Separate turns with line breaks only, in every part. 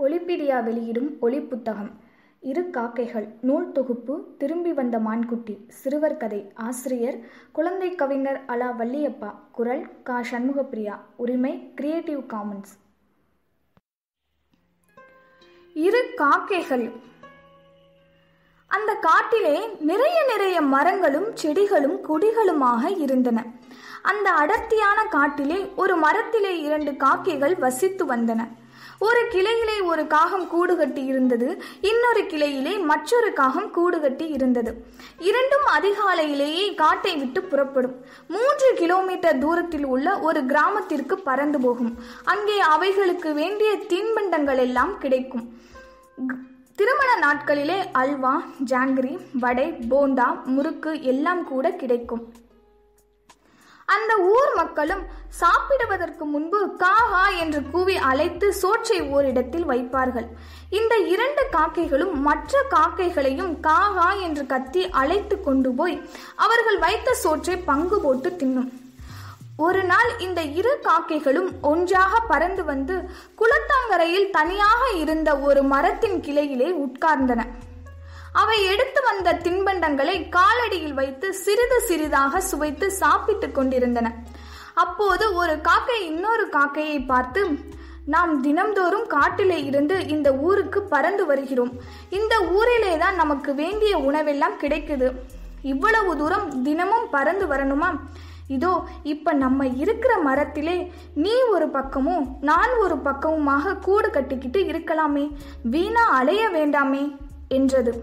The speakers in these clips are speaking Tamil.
ஒலிப்பீடியா வெளியிடும் ஒலிப்புத்தகம் இரு காக்கைகள் நூல் தொகுப்பு திரும்பி வந்த மான்குட்டி சிறுவர் கதை ஆசிரியர் குழந்தை கவிஞர் அலா வள்ளியப்பா குரல் கா சண்முகப்பிரியா உரிமை கிரியேட்டிவ் காமன்ஸ் இரு காக்கைகள் அந்த காட்டிலே நிறைய நிறைய மரங்களும் செடிகளும் கொடிகளுமாக இருந்தன அந்த அடர்த்தியான காட்டிலே ஒரு மரத்திலே இரண்டு காக்கைகள் வசித்து வந்தன ஒரு கிளையிலே ஒரு காகம் கூடு கட்டி இருந்தது இன்னொரு கிளையிலே மற்றொரு காகம் கூடு கட்டி இருந்தது இரண்டும் அதிகாலையிலேயே காட்டை விட்டு புறப்படும் மூன்று கிலோமீட்டர் தூரத்தில் உள்ள ஒரு கிராமத்திற்கு பறந்து போகும் அங்கே அவைகளுக்கு வேண்டிய தின்பண்டங்கள் எல்லாம் கிடைக்கும் திருமண நாட்களிலே அல்வா ஜாங்கிரி வடை போண்டா முறுக்கு எல்லாம் கூட கிடைக்கும் அந்த ஊர் மக்களும் சாப்பிடுவதற்கு முன்பு காஹா என்று கூவி அழைத்து சோற்றை ஓரிடத்தில் வைப்பார்கள் இந்த இரண்டு காக்கைகளும் மற்ற காக்கைகளையும் காஹா என்று கத்தி அழைத்து கொண்டு போய் அவர்கள் வைத்த சோற்றை பங்கு போட்டு தின்னும் ஒரு நாள் இந்த இரு காக்கைகளும் ஒன்றாக பறந்து வந்து குளத்தாங்கரையில் தனியாக இருந்த ஒரு மரத்தின் கிளையிலே உட்கார்ந்தன அவை எடுத்து வந்த தின்பண்டங்களை காலடியில் வைத்து சிறிது சிறிதாக சுவைத்து சாப்பிட்டுக் கொண்டிருந்தன அப்போது ஒரு காக்கை இன்னொரு காக்கையை பார்த்து நாம் தினம்தோறும் காட்டிலே இருந்து இந்த ஊருக்கு பறந்து வருகிறோம் இந்த ஊரிலே தான் நமக்கு வேண்டிய உணவெல்லாம் கிடைக்குது இவ்வளவு தூரம் தினமும் பறந்து வரணுமா இதோ இப்ப நம்ம இருக்கிற மரத்திலே நீ ஒரு பக்கமும் நான் ஒரு பக்கமுமாக கூடு கட்டிக்கிட்டு இருக்கலாமே வீணா அலைய வேண்டாமே என்றது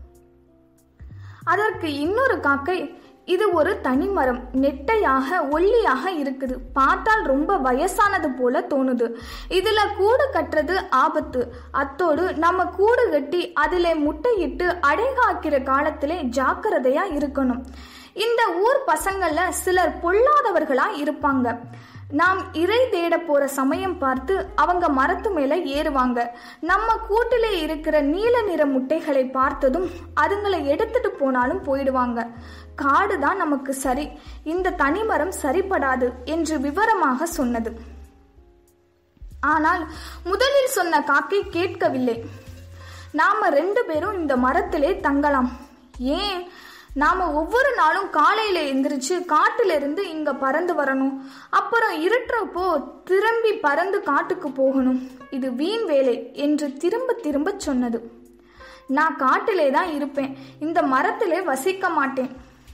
அதற்கு இன்னொரு காக்கை இது ஒரு தனிமரம் நெட்டையாக ஒல்லியாக இருக்குது பார்த்தால் ரொம்ப வயசானது போல தோணுது இதுல கூடு கட்டுறது ஆபத்து அத்தோடு நம்ம கூடு கட்டி அதிலே முட்டையிட்டு அடைகாக்கிற காலத்திலே ஜாக்கிரதையா இருக்கணும் இந்த ஊர் பசங்கள்ல சிலர் பொல்லாதவர்களா இருப்பாங்க நாம் இறை தேட போற சமயம் பார்த்து அவங்க மரத்து மேல ஏறுவாங்க நம்ம கூட்டிலே இருக்கிற நீல நிற முட்டைகளை பார்த்ததும் அதுங்களை எடுத்துட்டு போனாலும் போயிடுவாங்க காடு தான் நமக்கு சரி இந்த தனிமரம் சரிப்படாது என்று விவரமாக சொன்னது ஆனால் முதலில் சொன்ன காக்கை கேட்கவில்லை நாம ரெண்டு பேரும் இந்த மரத்திலே தங்கலாம் ஏன் நாம ஒவ்வொரு நாளும் காலையில எந்திரிச்சு காட்டுல இருந்து இங்க பறந்து வரணும் அப்புறம் இருட்டுறப்போ திரும்பி பறந்து காட்டுக்கு போகணும் இது வீண் வேலை என்று திரும்ப திரும்ப சொன்னது நான் காட்டிலே தான் இருப்பேன் இந்த மரத்திலே வசிக்க மாட்டேன்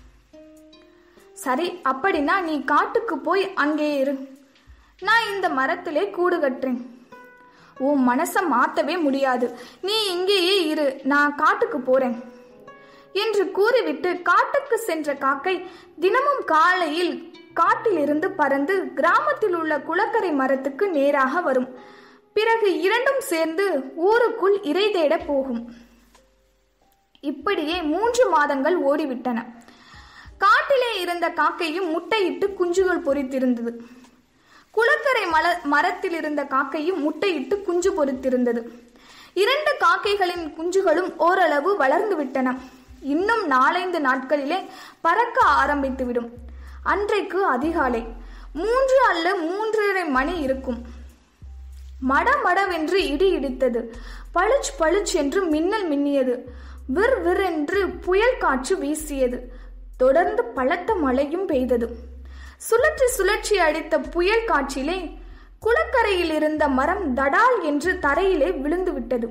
சரி அப்படின்னா நீ காட்டுக்கு போய் அங்கே இரு நான் இந்த மரத்திலே கூடு கட்டுறேன் உன் மனசை மாத்தவே முடியாது நீ இங்கேயே இரு நான் காட்டுக்கு போறேன் என்று கூறிவிட்டு காட்டுக்கு சென்ற காக்கை தினமும் காலையில் காட்டிலிருந்து பறந்து கிராமத்தில் உள்ள குளக்கரை மரத்துக்கு நேராக வரும் பிறகு இரண்டும் சேர்ந்து ஊருக்குள் இறை தேட போகும் இப்படியே மூன்று மாதங்கள் ஓடிவிட்டன காட்டிலே இருந்த காக்கையும் முட்டையிட்டு குஞ்சுகள் பொறித்திருந்தது குளக்கரை மல மரத்தில் இருந்த காக்கையும் முட்டையிட்டு குஞ்சு பொறித்திருந்தது இரண்டு காக்கைகளின் குஞ்சுகளும் ஓரளவு வளர்ந்து விட்டன இன்னும் நாலைந்து நாட்களிலே பறக்க ஆரம்பித்துவிடும் அன்றைக்கு அதிகாலை மூன்று அல்ல மூன்றரை மணி இருக்கும் மட மடவென்று இடி இடித்தது பளிச் பளிச் என்று மின்னல் மின்னியது விர் விர் என்று புயல் காற்று வீசியது தொடர்ந்து பலத்த மழையும் பெய்தது சுழற்றி சுழற்றி அடித்த புயல் காற்றிலே குளக்கரையில் இருந்த மரம் தடால் என்று தரையிலே விழுந்து விட்டது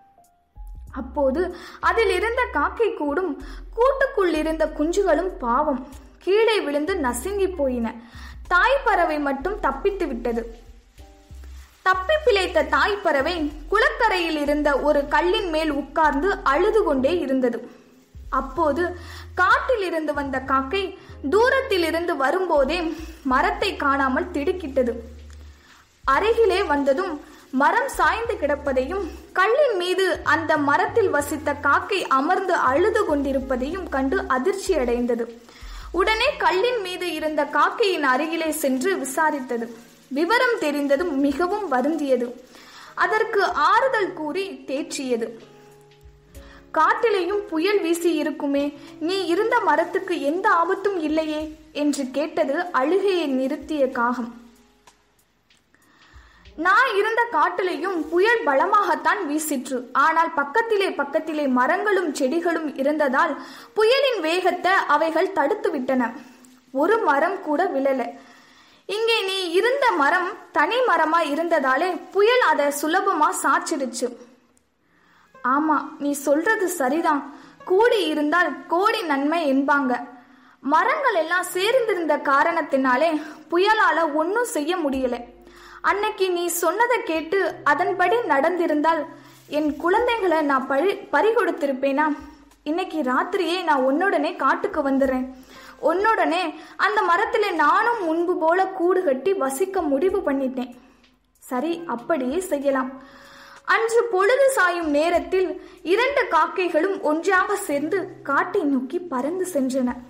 அப்போது அதில் இருந்த காக்கை கூடும் கூட்டுக்குள் இருந்த குஞ்சுகளும் பாவம் கீழே விழுந்து நசுங்கி போயின தாய் பறவை மட்டும் தப்பித்து விட்டது தப்பி பிழைத்த தாய் பறவை குளக்கரையில் இருந்த ஒரு கல்லின் மேல் உட்கார்ந்து அழுது கொண்டே இருந்தது அப்போது காட்டில் இருந்து வந்த காக்கை தூரத்தில் இருந்து வரும்போதே மரத்தை காணாமல் திடுக்கிட்டது அருகிலே வந்ததும் மரம் சாய்ந்து கிடப்பதையும் கல்லின் மீது அந்த மரத்தில் வசித்த காக்கை அமர்ந்து அழுது கொண்டிருப்பதையும் கண்டு அதிர்ச்சி அடைந்தது உடனே கல்லின் மீது இருந்த காக்கையின் அருகிலே சென்று விசாரித்தது விவரம் தெரிந்ததும் மிகவும் வருந்தியது அதற்கு ஆறுதல் கூறி தேற்றியது காட்டிலேயும் புயல் வீசி இருக்குமே நீ இருந்த மரத்துக்கு எந்த ஆபத்தும் இல்லையே என்று கேட்டது அழுகையை நிறுத்திய காகம் நான் இருந்த காட்டிலேயும் புயல் பலமாகத்தான் வீசிற்று ஆனால் பக்கத்திலே பக்கத்திலே மரங்களும் செடிகளும் இருந்ததால் புயலின் வேகத்தை அவைகள் தடுத்து விட்டன ஒரு மரம் கூட விழல இங்கே நீ இருந்த மரம் தனி மரமா இருந்ததாலே புயல் அதை சுலபமா சாச்சிடுச்சு ஆமா நீ சொல்றது சரிதான் கூடி இருந்தால் கோடி நன்மை என்பாங்க மரங்கள் எல்லாம் சேர்ந்திருந்த காரணத்தினாலே புயலால ஒன்றும் செய்ய முடியல அன்னைக்கு நீ சொன்னதை கேட்டு அதன்படி நடந்திருந்தால் என் குழந்தைகளை நான் பறி பறி கொடுத்திருப்பேனா இன்னைக்கு ராத்திரியே நான் உன்னுடனே காட்டுக்கு வந்துடுறேன் உன்னுடனே அந்த மரத்துல நானும் முன்பு போல கூடு கட்டி வசிக்க முடிவு பண்ணிட்டேன் சரி அப்படியே செய்யலாம் அன்று பொழுது சாயும் நேரத்தில் இரண்டு காக்கைகளும் ஒன்றாக சேர்ந்து காட்டை நோக்கி பறந்து சென்றன